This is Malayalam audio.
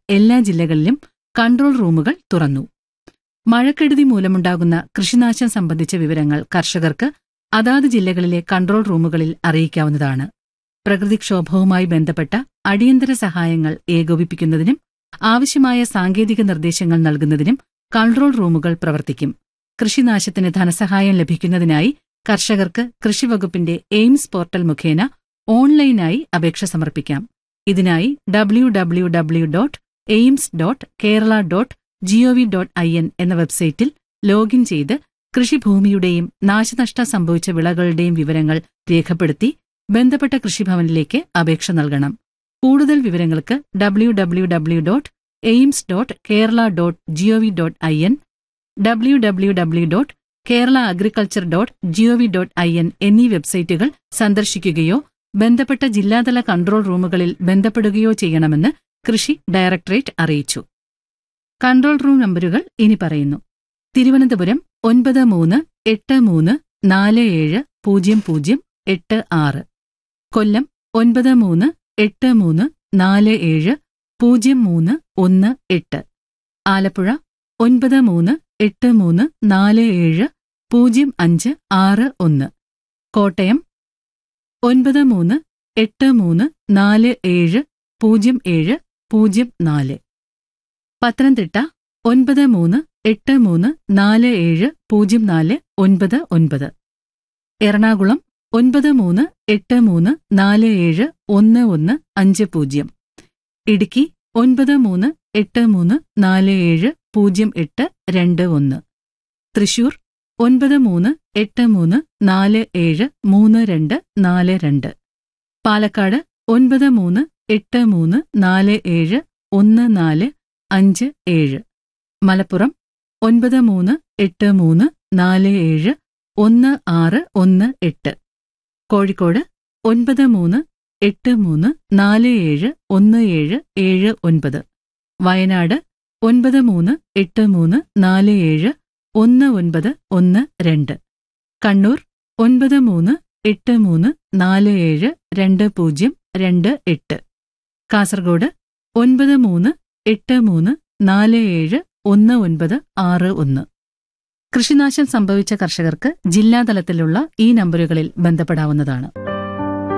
എല്ലാ ജില്ലകളിലും കൺട്രോൾ റൂമുകൾ തുറന്നു മഴക്കെടുതി മൂലമുണ്ടാകുന്ന കൃഷിനാശം സംബന്ധിച്ച വിവരങ്ങൾ കർഷകർക്ക് അതാത് ജില്ലകളിലെ കൺട്രോൾ റൂമുകളിൽ അറിയിക്കാവുന്നതാണ് പ്രകൃതിക്ഷോഭവുമായി ബന്ധപ്പെട്ട അടിയന്തര സഹായങ്ങൾ ഏകോപിപ്പിക്കുന്നതിനും ആവശ്യമായ സാങ്കേതിക നിർദ്ദേശങ്ങൾ നൽകുന്നതിനും കൺട്രോൾ റൂമുകൾ പ്രവർത്തിക്കും കൃഷിനാശത്തിന് ധനസഹായം ലഭിക്കുന്നതിനായി കർഷകർക്ക് കൃഷിവകുപ്പിന്റെ എയിംസ് പോർട്ടൽ മുഖേന ഓൺലൈനായി അപേക്ഷ സമർപ്പിക്കാം ഇതിനായി W W W dot AIMS dot Kerala dot GOV dot I N എന്ന വെബ്സൈറ്റിൽ ലോഗിൻ ചെയ്ത് കൃഷിഭൂമിയുടെയും നാശനഷ്ടം സംഭവിച്ച വിളകളുടെയും വിവരങ്ങൾ രേഖപ്പെടുത്തി ബന്ധപ്പെട്ട കൃഷിഭവനിലേക്ക് അപേക്ഷ നൽകണം കൂടുതൽ വിവരങ്ങൾക്ക് W W W dot AIMS dot Kerala dot GOV dot I N W W W dot Kerala agriculture dot GOV dot I N എന്നീ വെബ്സൈറ്റുകൾ സന്ദർശിക്കുകയോ ബന്ധപ്പെട്ട ജില്ലാതല കൺട്രോൾ റൂമുകളിൽ ബന്ധപ്പെടുകയോ ചെയ്യണമെന്ന് കൃഷി ഡയറക്ടറേറ്റ് അറിയിച്ചു കൺട്രോൾ റൂം നമ്പരുകൾ ഇനി പറയുന്നു തിരുവനന്തപുരം ഒൻപത് മൂന്ന് എട്ട് മൂന്ന് നാല് ഏഴ് പൂജ്യം പൂജ്യം എട്ട് ആറ് കൊല്ലം ഒൻപത് മൂന്ന് എട്ട് മൂന്ന് നാല് ഏഴ് പൂജ്യം മൂന്ന് ഒന്ന് എട്ട് ആലപ്പുഴ ഒൻപത് മൂന്ന് എട്ട് മൂന്ന് നാല് ഏഴ് പൂജ്യം അഞ്ച് ആറ് ഒന്ന് കോട്ടയം ഒൻപത് മൂന്ന് എട്ട് മൂന്ന് നാല് ഏഴ് പൂജ്യം ഏഴ് പൂജ്യം നാല് പത്തനംതിട്ട ഒൻപത് മൂന്ന് എട്ട് മൂന്ന് നാല് ഏഴ് പൂജ്യം നാല് ഒൻപത് ഒൻപത് എറണാകുളം ഒൻപത് മൂന്ന് എട്ട് മൂന്ന് നാല് ഏഴ് ഒന്ന് ഒന്ന് അഞ്ച് പൂജ്യം ഇടുക്കി ഒൻപത് മൂന്ന് എട്ട് മൂന്ന് നാല് ഏഴ് പൂജ്യം എട്ട് രണ്ട് ഒന്ന് തൃശൂർ ഒൻപത് മൂന്ന് എട്ട് മൂന്ന് നാല് ഏഴ് മൂന്ന് രണ്ട് നാല് രണ്ട് പാലക്കാട് ഒൻപത് മൂന്ന് എട്ട് മൂന്ന് നാല് ഏഴ് ഒന്ന് നാല് അഞ്ച് ഏഴ് മലപ്പുറം ഒൻപത് മൂന്ന് എട്ട് മൂന്ന് നാല് ഏഴ് ഒന്ന് ആറ് ഒന്ന് എട്ട് കോഴിക്കോട് ഒൻപത് മൂന്ന് എട്ട് മൂന്ന് നാല് ഏഴ് ഒന്ന് ഏഴ് ഏഴ് ഒൻപത് വയനാട് ഒൻപത് മൂന്ന് എട്ട് മൂന്ന് നാല് ഏഴ് ഒന്ന് ഒൻപത് ഒന്ന് രണ്ട് കണ്ണൂർ ഒൻപത് മൂന്ന് എട്ട് മൂന്ന് നാല് ഏഴ് രണ്ട് പൂജ്യം രണ്ട് എട്ട് കാസർഗോഡ് ഒൻപത് മൂന്ന് എട്ട് മൂന്ന് നാല് ഏഴ് ഒന്ന് ഒൻപത് ആറ് ഒന്ന് കൃഷിനാശം സംഭവിച്ച കർഷകർക്ക് ജില്ലാതലത്തിലുള്ള ഈ നമ്പറുകളിൽ ബന്ധപ്പെടാവുന്നതാണ്